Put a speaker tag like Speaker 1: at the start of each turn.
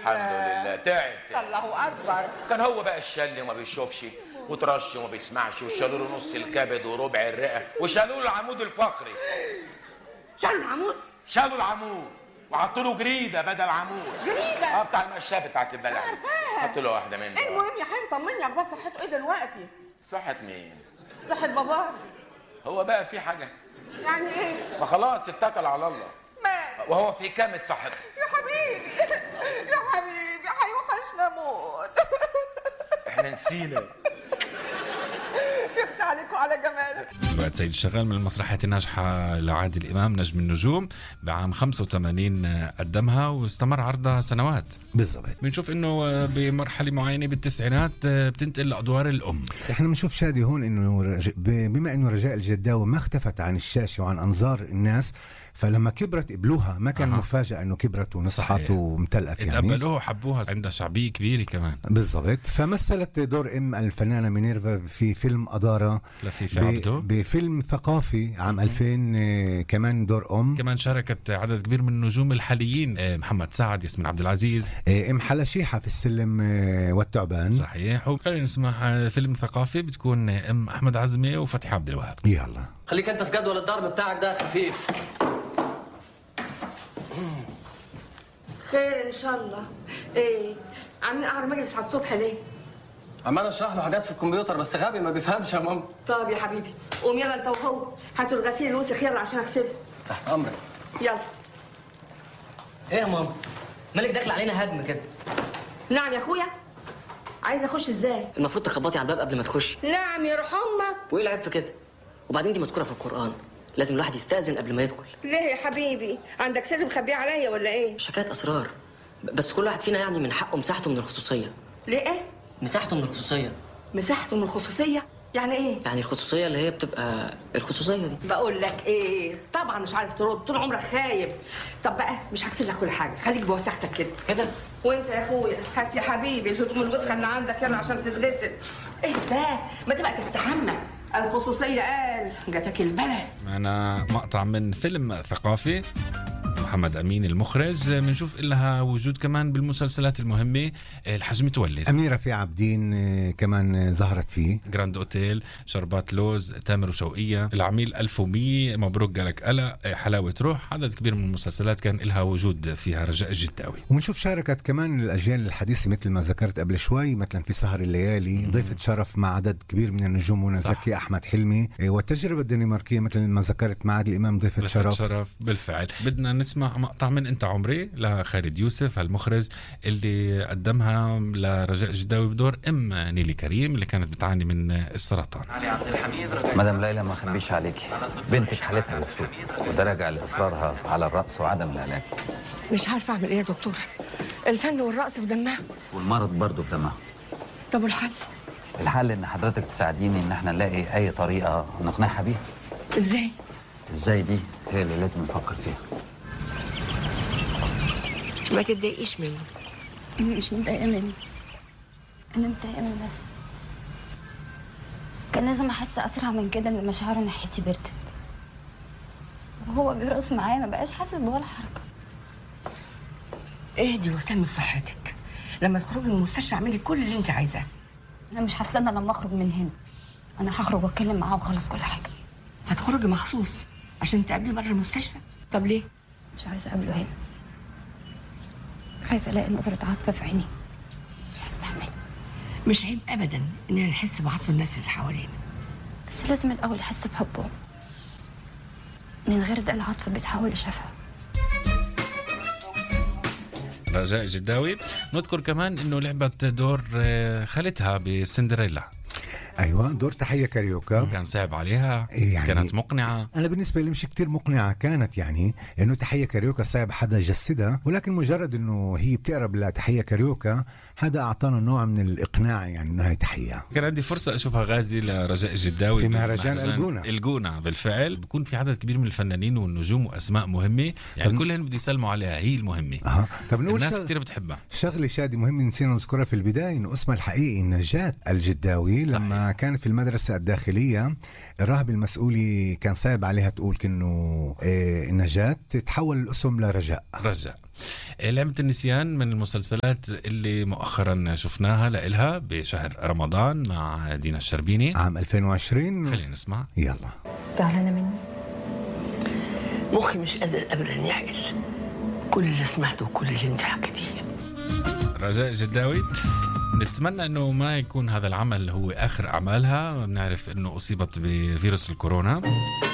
Speaker 1: الحمد لله تعب تعب.
Speaker 2: الله اكبر
Speaker 1: كان هو بقى الشل وما بيشوفش وترش وما بيسمعش وشالوا له نص الكبد وربع الرئه وشالوا له العمود الفقري
Speaker 2: شال عمود
Speaker 1: شالوا العمود وحطوا له جريده بدل عمود
Speaker 2: جريدة؟
Speaker 1: اه بتاع المشاه بتاعت البلد
Speaker 2: عارفاها.
Speaker 1: حطوا له واحده منه
Speaker 2: المهم يا حبيبي طمني اخبار صحته ايه دلوقتي
Speaker 1: صحة مين
Speaker 2: صحة باباك
Speaker 1: هو بقى في حاجه
Speaker 2: يعني ايه
Speaker 1: ما خلاص اتكل على الله
Speaker 2: ما
Speaker 1: وهو في كامل صحته
Speaker 2: يا حبيبي يا حبيبي هيوحشنا موت
Speaker 1: احنا نسينا
Speaker 2: يفتح عليكم على جمالك
Speaker 3: الوقت سيد الشغال من المسرحيات الناجحة لعادل إمام نجم النجوم بعام 85 قدمها واستمر عرضها سنوات
Speaker 4: بالضبط
Speaker 3: بنشوف انه بمرحلة معينة بالتسعينات بتنتقل لأدوار الأم
Speaker 4: احنا بنشوف شادي هون انه رج... ب- بما انه رجاء الجداوي ما اختفت عن الشاشه وعن انظار الناس فلما كبرت قبلوها ما كان
Speaker 3: أها.
Speaker 4: مفاجاه انه كبرت ونصحت
Speaker 3: صحيح.
Speaker 4: وامتلأت يعني
Speaker 3: اتقبلوها وحبوها عندها شعبية كبيرة كمان
Speaker 4: بالضبط فمثلت دور ام الفنانه مينيرفا في فيلم اداره
Speaker 3: لفيفي
Speaker 4: ب...
Speaker 3: عبده
Speaker 4: بفيلم ثقافي عام 2000 آه، كمان دور ام
Speaker 3: كمان شاركت عدد كبير من النجوم الحاليين آه، محمد سعد ياسمين عبد العزيز
Speaker 4: آه، ام حلشيحه في السلم آه، والتعبان
Speaker 3: صحيح وخلينا نسمع آه، فيلم ثقافي بتكون آه، ام احمد عزمي وفتحي عبد الوهاب
Speaker 4: يلا
Speaker 5: خليك انت في جدول الضرب بتاعك ده خفيف
Speaker 2: خير ان شاء الله ايه عاملين قعر مجلس على الصبح ليه
Speaker 5: عمال اشرح له حاجات في الكمبيوتر بس غبي ما بيفهمش يا ماما
Speaker 2: طب يا حبيبي قوم يلا انت وهو هاتوا الغسيل الوسخ يلا عشان اغسله
Speaker 5: تحت امرك
Speaker 2: يلا
Speaker 5: ايه يا ماما مالك داخل علينا هدم كده
Speaker 2: نعم يا اخويا عايز اخش ازاي
Speaker 5: المفروض تخبطي على الباب قبل ما تخشي
Speaker 2: نعم يروح امك
Speaker 5: وايه العيب في كده وبعدين دي مذكوره في القران لازم الواحد يستاذن قبل ما يدخل
Speaker 2: ليه يا حبيبي عندك سر مخبيه عليا ولا ايه
Speaker 5: مش حكايه اسرار ب- بس كل واحد فينا يعني من حقه مساحته من الخصوصيه
Speaker 2: ليه ايه
Speaker 5: مساحته من الخصوصيه
Speaker 2: مساحته من الخصوصيه يعني ايه
Speaker 5: يعني الخصوصيه اللي هي بتبقى الخصوصيه دي
Speaker 2: بقول لك ايه طبعا مش عارف ترد طول عمرك خايب طب بقى مش هغسل لك كل حاجه خليك بوسختك كده
Speaker 5: كده
Speaker 2: وانت يا اخويا هات يا حبيبي الهدوم الوسخه اللي عندك يلا عشان تتغسل ايه ده ما تبقى تستحمى الخصوصيه قال جاتك البلا
Speaker 3: معنا مقطع من فيلم ثقافي محمد امين المخرج بنشوف لها وجود كمان بالمسلسلات المهمه الحجم تولز
Speaker 4: اميره في عابدين آه، كمان آه، ظهرت فيه
Speaker 3: جراند اوتيل شربات لوز تامر وشوقية العميل 1100 مبروك قالك قلق حلاوة روح عدد كبير من المسلسلات كان لها وجود فيها رجاء الجداوي
Speaker 4: وبنشوف شاركت كمان الاجيال الحديثه مثل ما ذكرت قبل شوي مثلا في سهر الليالي ضيفه شرف مع عدد كبير من النجوم منى
Speaker 3: صح.
Speaker 4: زكي احمد حلمي إيه، والتجربه الدنماركيه مثل ما ذكرت مع عادل امام ضيفه شرف
Speaker 3: شرف بالفعل بدنا نسمع مقطع من انت عمري لخالد يوسف المخرج اللي قدمها لرجاء الجداوي بدور ام نيلي كريم اللي كانت بتعاني من السرطان
Speaker 6: مدام ليلى ما اخبيش عليكي بنتك حالتها بتسوء وده راجع لاصرارها على الرقص وعدم العلاج
Speaker 2: مش عارفه اعمل ايه يا دكتور الفن والرقص في دمها
Speaker 6: والمرض برضه في دمها
Speaker 2: طب والحل
Speaker 6: الحل ان حضرتك تساعديني ان احنا نلاقي اي طريقه نقنعها بيها
Speaker 2: ازاي
Speaker 6: ازاي دي هي اللي لازم نفكر فيها
Speaker 2: ما تتضايقيش منه
Speaker 7: مش متضايقة منه أنا متضايقة من نفسي كان لازم أحس أسرع من كده إن مشاعره ناحيتي بردت وهو بيرقص معايا ما بقاش حاسس بولا حركة
Speaker 2: اهدي واهتمي بصحتك لما تخرجي من المستشفى اعملي كل اللي انت عايزاه
Speaker 7: أنا مش هستنى لما أخرج من هنا أنا هخرج وأتكلم معاه وأخلص كل حاجة
Speaker 2: هتخرجي مخصوص عشان تقابليه بره المستشفى طب ليه
Speaker 7: مش عايزة أقابله هنا خايفة ألاقي نظرة عاطفة في عيني مش هستحمل
Speaker 2: مش عيب ابدا اننا نحس بعطف الناس اللي حوالينا
Speaker 7: بس لازم الأول أحس بحبه من غير ده العاطفة بتحول لشفقة
Speaker 3: رجاء الجداوي نذكر كمان انه لعبت دور آه، خالتها بسندريلا
Speaker 4: ايوه دور تحيه كاريوكا
Speaker 3: كان صعب عليها
Speaker 4: إيه يعني-
Speaker 3: كانت مقنعه
Speaker 4: انا بالنسبه لي مش كتير مقنعه كانت يعني انه تحيه كاريوكا صعب حدا يجسدها ولكن مجرد انه هي بتقرب لتحيه كاريوكا هذا اعطانا نوع من الاقناع يعني انه هي تحيه
Speaker 3: كان عندي فرصة أشوفها غازي لرجاء الجداوي
Speaker 4: في مهرجان الجونة.
Speaker 3: الجونة بالفعل بكون في عدد كبير من الفنانين والنجوم وأسماء مهمة يعني
Speaker 4: طب-
Speaker 3: كلهم بده يسلموا عليها هي المهمة
Speaker 4: اها طب نقول
Speaker 3: الناس
Speaker 4: شغ...
Speaker 3: كثير بتحبها
Speaker 4: شغله شادي مهم نسينا نذكرها في البدايه انه اسمها الحقيقي نجاة الجداوي
Speaker 3: صحيح.
Speaker 4: لما كانت في المدرسه الداخليه الراهب المسؤولي كان صعب عليها تقول انه إيه نجاة تتحول الاسم لرجاء
Speaker 3: رجاء لعبة النسيان من المسلسلات اللي مؤخرا شفناها لإلها بشهر رمضان مع دينا الشربيني
Speaker 4: عام 2020
Speaker 3: خلينا نسمع
Speaker 4: يلا
Speaker 8: زعلانة مني
Speaker 9: مخي مش قادر ابدا يعقل كل اللي سمعته وكل اللي انت حكيتيه
Speaker 3: رجاء جداوي نتمنى انه ما يكون هذا العمل هو اخر اعمالها بنعرف انه اصيبت بفيروس الكورونا